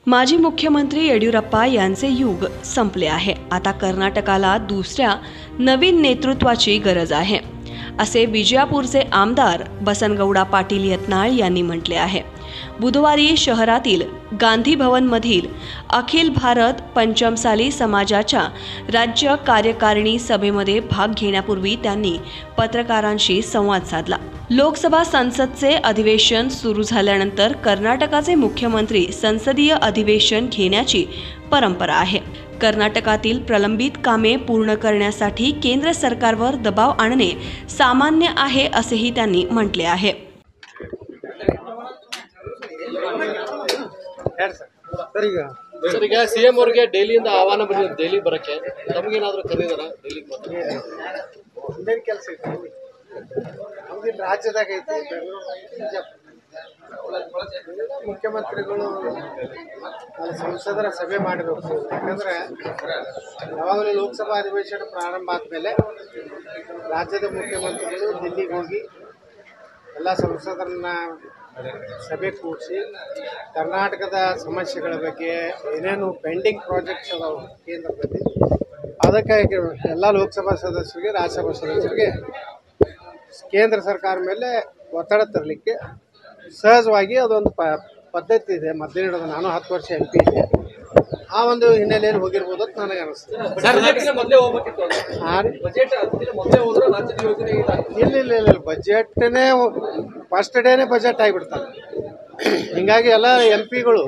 माजी मुख्यमंत्री येडियुरप्पा यांचे युग संपले आहे आता कर्नाटकाला दुसऱ्या नवीन नेतृत्वाची गरज आहे असे विजयापूरचे आमदार बसनगौडा पाटील यत्नाळ यांनी म्हटले आहे बुधवारी शहरातील गांधी भवनमधील अखिल भारत पंचमसाली समाजाच्या राज्य कार्यकारिणी सभेमध्ये भाग घेण्यापूर्वी त्यांनी पत्रकारांशी संवाद साधला लोकसभा संसदचे अधिवेशन सुरू झाल्यानंतर कर्नाटकाचे मुख्यमंत्री संसदीय अधिवेशन घेण्याची परंपरा आहे कर्नाटकातील प्रलंबित कामे पूर्ण करण्यासाठी केंद्र सरकारवर दबाव आणणे सामान्य आहे असेही त्यांनी म्हटले आहे ಹೇಳಿ ಸರ್ ಸರ್ ಈಗ ಸರ್ ಈಗ ಸಿಎಂ ಅವರಿಗೆ ಡೈಲಿಯಿಂದ ಆಹ್ವಾನ ಬಂದಿದೆ ದೆಹಲಿ ಬರಕ್ಕೆ ನಮಗೇನಾದ್ರೂ ಕರೆದಿದಾರ ಡೆಲ್ಲಿಗೆ ಮಾತ್ರ ಒಂದೇನು ಕೆಲಸ ಐತಿ ನಮ್ದು ಇಲ್ಲಿ ರಾಜ್ಯದಾಗ ಐತಿ ಬೆಂಗಳೂರು ಬಿಜಾಪುರ. ಮುಖ್ಯಮಂತ್ರಿಗಳು ಅಲ್ಲಿ ಸಂಸದರ ಸಭೆ ಮಾಡಿರ್ಬೇಕು ಯಾಕಂದ್ರೆ ಯಾವಾಗಲೂ ಲೋಕಸಭಾ ಅಧಿವೇಶನ ಪ್ರಾರಂಭ ಆದಮೇಲೆ ರಾಜ್ಯದ ಮುಖ್ಯಮಂತ್ರಿಗಳು ದಿಲ್ಲಿಗೆ ಹೋಗಿ ಎಲ್ಲ ಸಂಸದರನ್ನ ಸಭೆ ಕೂಡಿಸಿ ಕರ್ನಾಟಕದ ಸಮಸ್ಯೆಗಳ ಬಗ್ಗೆ ಏನೇನು ಪೆಂಡಿಂಗ್ ಪ್ರಾಜೆಕ್ಟ್ಸ್ ಅದಾವೆ ಕೇಂದ್ರದಲ್ಲಿ ಅದಕ್ಕೆ ಎಲ್ಲ ಲೋಕಸಭಾ ಸದಸ್ಯರಿಗೆ ರಾಜ್ಯಸಭಾ ಸದಸ್ಯರಿಗೆ ಕೇಂದ್ರ ಸರ್ಕಾರ ಮೇಲೆ ಒತ್ತಡ ತರಲಿಕ್ಕೆ ಸಹಜವಾಗಿ ಅದೊಂದು ಪ ಪದ್ಧತಿ ಇದೆ ಮೊದಲಿನದು ನಾನು ಹತ್ತು ವರ್ಷ ಎಂ ಪಿ ಇದ್ದೆ ಆ ಒಂದು ಹಿನ್ನೆಲೆಯಲ್ಲಿ ಹೋಗಿರ್ಬೋದು ಅಂತ ನನಗೆ ಅನಿಸ್ತದೆ ಬಜೆಟ್ಗೆ ಮೊದಲೇ ಹೋಗ್ಬೇಕಿತ್ತು ಅದು. ಆ ರೀ ಬಜೆಟ್ ಅದಕ್ಕಿಂತ ಮೊದಲೇ ಹೋದ್ರೆ ರಾಜ್ಯದ ಯೋಜನೆ ಇದಾಗ್ತದೆ. ಇಲ್ಲ ಇಲ್ಲ ಇಲ್ಲ ಬಜೆಟ್ನೇ ಫಸ್ಟ್ ಡೇನೇ ಬಜೆಟ್ ಆಗಿಬಿಡ್ತಾರೆ ಹಿಂಗಾಗಿ ಎಲ್ಲ ಎಂ ಪಿಗಳು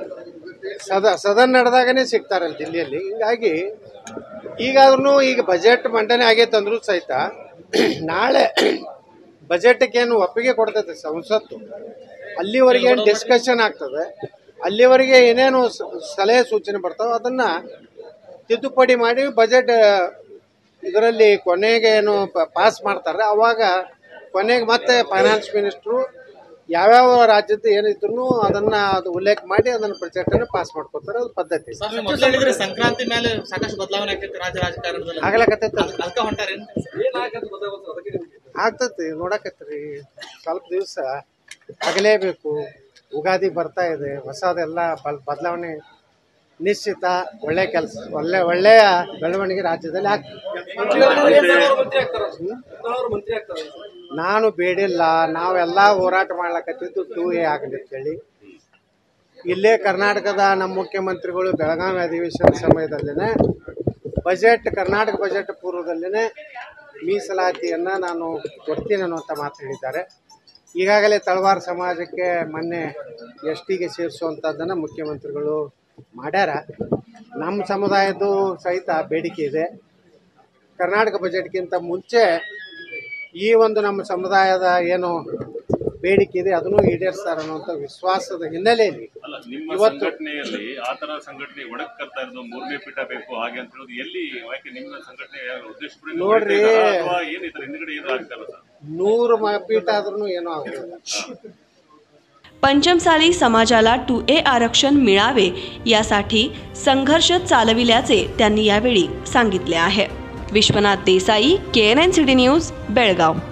ಸದ ಸದನ್ ನಡೆದಾಗನೇ ಸಿಗ್ತಾರೆ ಅಲ್ಲಿ ದಿಲ್ಲಿಯಲ್ಲಿ ಹಿಂಗಾಗಿ ಈಗಾದ್ರೂ ಈಗ ಬಜೆಟ್ ಮಂಡನೆ ಆಗೈತೆ ಅಂದ್ರೂ ಸಹಿತ ನಾಳೆ ಬಜೆಟ್ಗೆ ಏನು ಒಪ್ಪಿಗೆ ಕೊಡ್ತೈತೆ ಸಂಸತ್ತು ಅಲ್ಲಿವರೆಗೆ ಏನು ಡಿಸ್ಕಷನ್ ಆಗ್ತದೆ ಅಲ್ಲಿವರೆಗೆ ಏನೇನು ಸ- ಸಲಹೆ ಸೂಚನೆ ಬರ್ತಾವೆ ಅದನ್ನ ತಿದ್ದುಪಡಿ ಮಾಡಿ ಬಜೆಟ್ ಇದರಲ್ಲಿ ಕೊನೆಗೆ ಏನು ಪಾಸ್ ಮಾಡ್ತಾರೆ ಅವಾಗ ಕೊನೆಗೆ ಮತ್ತೆ ಫೈನಾನ್ಸ್ ಮಿನಿಸ್ಟ್ರು ಯಾವ್ಯಾವ ರಾಜ್ಯದ ಏನಿದ್ರು ಅದನ್ನ ಅದು ಉಲ್ಲೇಖ ಮಾಡಿ ಅದನ್ನ ಪ್ರಜೆಕ್ಟನ್ನು ಪಾಸ್ ಮಾಡ್ಕೊತಾರೆ ಅದು ಪದ್ಧತಿ ಸರ್ ನೀವು ಮೊದಲು ಹೇಳಿದ್ರೆ ಸಂಕ್ರಾಂತಿ ಮೇಲೆ ಸಾಕಷ್ಟು ಬದಲಾವಣೆ ಆಗ್ತೈತೆ ರಾಜ್ಯ ರಾಜಕಾರಣದಲ್ಲಿ ಆಗ್ಲಕತ್ತೈತ ಅದ್ಕ ಹೊಂಟಾರೇನು ಏನಾಗತ್ತೆ ಗೊತ್ತಾಗುತ್ತೆ ಅದಕ್ಕೆ ನಿಮ್ಗೆ ಆಗ್ತೈತಿ ನೋಡಕತ್ರಿ ಸ್ವಲ್ಪ ದಿವಸ ಆಗಲೇಬೇಕು ಉಗಾದಿ ಬರ್ತಾ ಇದೆ ಹೊಸದೆಲ್ಲ ಬಲ್ ಬದಲಾವಣೆ ನಿಶ್ಚಿತ ಒಳ್ಳೆ ಕೆಲಸ ಒಳ್ಳೆ ಒಳ್ಳೆಯ ಬೆಳವಣಿಗೆ ರಾಜ್ಯದಲ್ಲಿ ಆಗ್ತದೆ ಯತ್ನಾಳ್ ಮಂತ್ರಿ ಆಗ್ತಾರ ಯತ್ನಾಳ್ ಮಂತ್ರಿ ಆಗ್ತಾರೆ ನಾನು ಬೇಡಿಲ್ಲ ನಾವೆಲ್ಲ ಹೋರಾಟ ಮಾಡ್ಲಕತ್ತಿದ್ದು ಟೂ ಎ ಆಗಲಿ ಅಂತೇಳಿ ಇಲ್ಲೇ ಕರ್ನಾಟಕದ ನಮ್ಮ ಮುಖ್ಯಮಂತ್ರಿಗಳು ಬೆಳಗಾವಿ ಅಧಿವೇಶನ ಸಮಯದಲ್ಲೇ ಬಜೆಟ್ ಕರ್ನಾಟಕ ಬಜೆಟ್ ಪೂರ್ವದಲ್ಲೇ ಮೀಸಲಾತಿಯನ್ನು ನಾನು ಕೊಡ್ತೀನಿ ಅನ್ನುವಂಥ ಮಾತು ಹೇಳಿದ್ದಾರೆ ಈಗಾಗಲೇ ತಳವಾರ ಸಮಾಜಕ್ಕೆ ಮೊನ್ನೆ ಎಸ್ ಟಿಗೆ ಸೇರಿಸುವಂಥದ್ದನ್ನು ಮುಖ್ಯಮಂತ್ರಿಗಳು ಮಾಡ್ಯಾರ ನಮ್ಮ ಸಮುದಾಯದ್ದು ಸಹಿತ ಬೇಡಿಕೆ ಇದೆ ಕರ್ನಾಟಕ ಬಜೆಟ್ಗಿಂತ ಮುಂಚೆ ಈ ಒಂದು ನಮ್ಮ ಸಮುದಾಯದ ಏನು ಬೇಡಿಕೆ ಇದೆ ಅದನ್ನು ಈಡೇರಿಸ್ತಾರೆ ಅನ್ನುವಂಥ ವಿಶ್ವಾಸದ ಹಿನ್ನೆಲೆಯಲ್ಲಿ ಅಲ್ಲ ನಿಮ್ಮ ಇವತ್ತು- ಸಂಘಟನೆಯಲ್ಲಿ ಆ ತರ ಸಂಘಟನೆ ಒಳಗ್ ಕರ್ತಾ ಇರೋದು ಮೂರನೇ ಪೀಠ ಬೇಕು ಹಾಗೆ ಅಂತ ಹೇಳೋದು ಎಲ್ಲಿ ಯಾಕೆ ನಿಮ್ಮ ಸಂಘಟನೆ ಉದ್ದೇಶಪೂರ್ವಕ ನೋಡ್ರಿ. ಹೊರಡ್ತಾ ಇದ್ದಾರಾ? ಅಥವಾ ಏನು ಇದ್ರ ಹಿಂದ್ಗಡೆ ಏನು ಆಗ್ತಾ ಇಲ್ಲ ಸರ್ ನೂರು ಮ- ಪೀಠ ಆದ್ರೂ ಏನೂ ಆಗೋದಿಲ್ಲ पंचमसाली समाजाला टू ए आरक्षण मिळावे यासाठी संघर्ष चालविल्याचे त्यांनी यावेळी सांगितले आहे Vishwanath Desai K N N city news Belgaum